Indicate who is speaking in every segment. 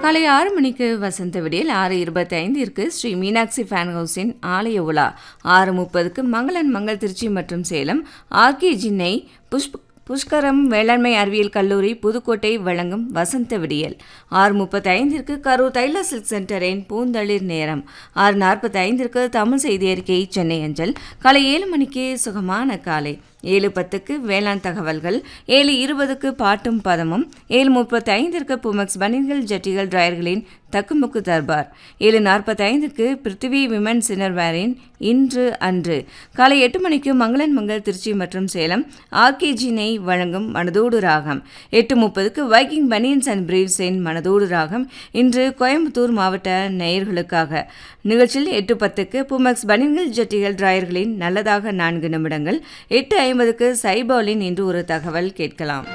Speaker 1: காலை ஆறு மணிக்கு வசந்த விடியல் ஆறு இருபத்தி ஐந்திற்கு ஸ்ரீ மீனாட்சி ஃபேன் ஹவுஸின் ஆலய உலா ஆறு முப்பதுக்கு மங்களன் மங்கள் திருச்சி மற்றும் சேலம் ஆர்கே ஜின்னை புஷ்ப புஷ்கரம் வேளாண்மை அறிவியல் கல்லூரி புதுக்கோட்டை வழங்கும் வசந்த விடியல் ஆறு முப்பத்தி ஐந்திற்கு கரூர் தைலா சில்க் சென்டரின் பூந்தளிர் நேரம் ஆறு நாற்பத்தி ஐந்திற்கு தமிழ் செய்தி அறிக்கை சென்னை அஞ்சல் காலை ஏழு மணிக்கு சுகமான காலை ஏழு பத்துக்கு வேளாண் தகவல்கள் ஏழு இருபதுக்கு பாட்டும் பதமும் ஏழு முப்பத்தி ஐந்திற்கு புமக்ஸ் பனியன்கள் ஜட்டிகள் டிரையர்களின் தக்குமுக்கு தர்பார் ஏழு நாற்பத்தி ஐந்துக்கு பிருத்திவி விமன் சினர்வேரின் இன்று அன்று காலை எட்டு மணிக்கு மங்களன் மங்கள் திருச்சி மற்றும் சேலம் ஆர்கேஜி நெய் வழங்கும் மனதோடு ராகம் எட்டு முப்பதுக்கு வைக்கிங் பனியன்ஸ் அண்ட் பிரீவ்ஸின் மனதோடு ராகம் இன்று கோயம்புத்தூர் மாவட்ட நேயர்களுக்காக நிகழ்ச்சியில் எட்டு பத்துக்கு புமக்ஸ் பனியன்கள் ஜட்டிகள் டிரையர்களின் நல்லதாக நான்கு நிமிடங்கள் எட்டு ஐம்பதுக்கு சைபாலின் இன்று ஒரு தகவல் கேட்கலாம்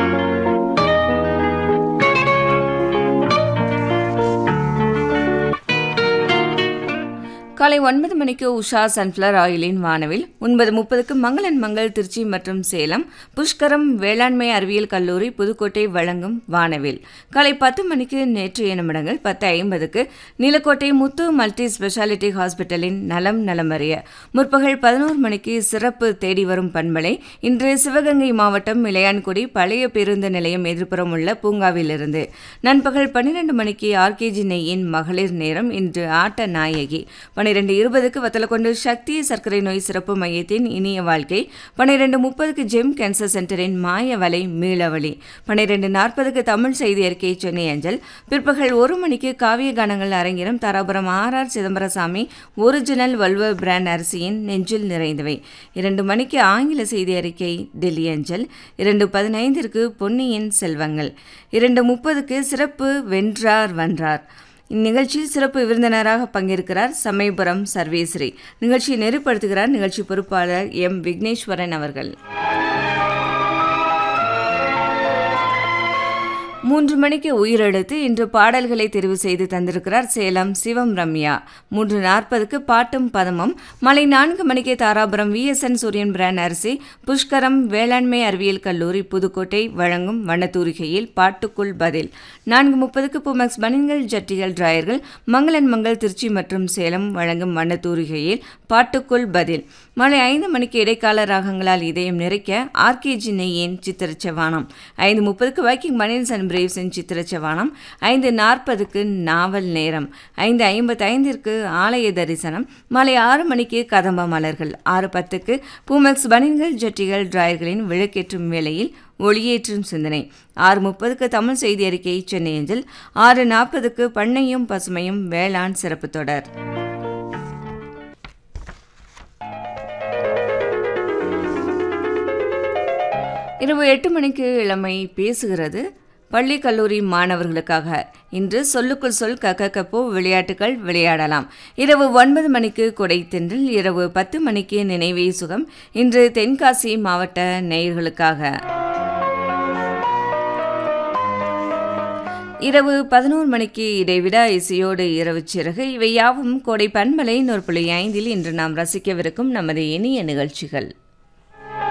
Speaker 1: காலை ஒன்பது மணிக்கு உஷா சன்ஃப்ளவர் ஆயிலின் வானவில் ஒன்பது முப்பதுக்கு மங்களன் மங்கள் திருச்சி மற்றும் சேலம் புஷ்கரம் வேளாண்மை அறிவியல் கல்லூரி புதுக்கோட்டை வழங்கும் வானவில் காலை பத்து மணிக்கு நேற்று நிமிடங்கள் பத்து ஐம்பதுக்கு நீலக்கோட்டை முத்து மல்டி ஸ்பெஷாலிட்டி ஹாஸ்பிட்டலின் நலம் நலமறிய முற்பகல் பதினோரு மணிக்கு சிறப்பு தேடி வரும் பண்பலை இன்று சிவகங்கை மாவட்டம் இளையான்குடி பழைய பேருந்து நிலையம் எதிர்ப்புறம் உள்ள பூங்காவிலிருந்து நண்பகல் பன்னிரண்டு மணிக்கு ஆர்கேஜி நெய்யின் மகளிர் நேரம் இன்று ஆட்ட நாயகி பன்னிரெண்டு இருபதுக்கு வத்தலக்கொண்டு சக்தி சர்க்கரை நோய் சிறப்பு மையத்தின் இனிய வாழ்க்கை பன்னிரெண்டு முப்பதுக்கு ஜெம் கேன்சர் சென்டரின் மாயவலை மீளவழி பன்னிரெண்டு நாற்பதுக்கு தமிழ் செய்தி அறிக்கை சென்னை அஞ்சல் பிற்பகல் ஒரு மணிக்கு காவிய கானங்கள் அரங்கிடம் Dharapuram R R Chidambarasamy original வல்வ பிராண்ட் அரிசியின் நெஞ்சில் நிறைந்தவை இரண்டு மணிக்கு ஆங்கில செய்தி அறிக்கை டெல்லி அஞ்சல் இரண்டு பதினைந்திற்கு பொன்னியின் செல்வங்கள் இரண்டு முப்பதுக்கு சிறப்பு வென்றார் வென்றார் இந்நிகழ்ச்சியில் சிறப்பு விருந்தினராக பங்கேற்கிறார் சமயபுரம் சர்வேஸ்ரீ நிகழ்ச்சியை நெறிப்படுத்துகிறார் நிகழ்ச்சி பொறுப்பாளர் எம் விக்னேஸ்வரன் அவர்கள் மூன்று மணிக்கு உயிரெழுத்து இன்று பாடல்களை தெரிவு செய்து தந்திருக்கிறார் சேலம் சிவம் ரம்யா மூன்று நாற்பதுக்கு பாட்டும் பதமும் மாலை நான்கு மணிக்கு தாராபுரம் விஎஸ்என் சூரியன் பிராண்ட் அரிசி புஷ்கரம் வேளாண்மை அறிவியல் கல்லூரி புதுக்கோட்டை வழங்கும் வண்ணத்தூரிகையில் பாட்டுக்குள் பதில் நான்கு முப்பதுக்கு புமக்ஸ் பனின்கள் ஜட்டிகள் டிராயர்கள் மங்களன் மங்கள் திருச்சி மற்றும் சேலம் வழங்கும் வண்ணத்தூரிகையில் பாட்டுக்குள் பதில் மாலை ஐந்து மணிக்கு இடைக்கால ராகங்களால் இதயம் நிறைக்க ஆர்கேஜி நெய்யின் சித்திரச்சவானம் ஐந்து முப்பதுக்கு வைக்கிங் மணியன்ஸ் அண்ட் பிரேவ்ஸின் சித்திரச்சவானம் ஐந்து நாற்பதுக்கு நாவல் நேரம் ஐந்து ஐம்பத்தி ஐந்திற்கு ஆலய தரிசனம் மாலை ஆறு மணிக்கு கதம்ப மலர்கள் ஆறு பத்துக்கு பூமெக்ஸ் பனின்கள் ஜட்டிகள் டிராயர்களின் விளக்கேற்றும் வேளையில் ஒளியேற்றும் சிந்தனை ஆறு முப்பதுக்கு தமிழ் செய்தி அறிக்கை சென்னை அஞ்சல் ஆறு நாற்பதுக்கு பண்ணையும் பசுமையும் வேளாண் சிறப்பு தொடர் இரவு எட்டு மணிக்கு இளமை பேசுகிறது பள்ளி கல்லூரி மாணவர்களுக்காக இன்று சொல்லுக்குள் சொல் கக்கக்கப்போ விளையாட்டுகள் விளையாடலாம் இரவு ஒன்பது மணிக்கு கொடை தென்றல் இரவு பத்து மணிக்கு நினைவே சுகம் இன்று தென்காசி மாவட்ட நேயர்களுக்காக இரவு பதினோரு மணிக்கு இடைவிடா இசையோடு இரவு சிறகு இவை யாவும் கோடை பண்பலை நூறு புள்ளி ஐந்தில் இன்று நாம் ரசிக்கவிருக்கும் நமது இனிய நிகழ்ச்சிகள்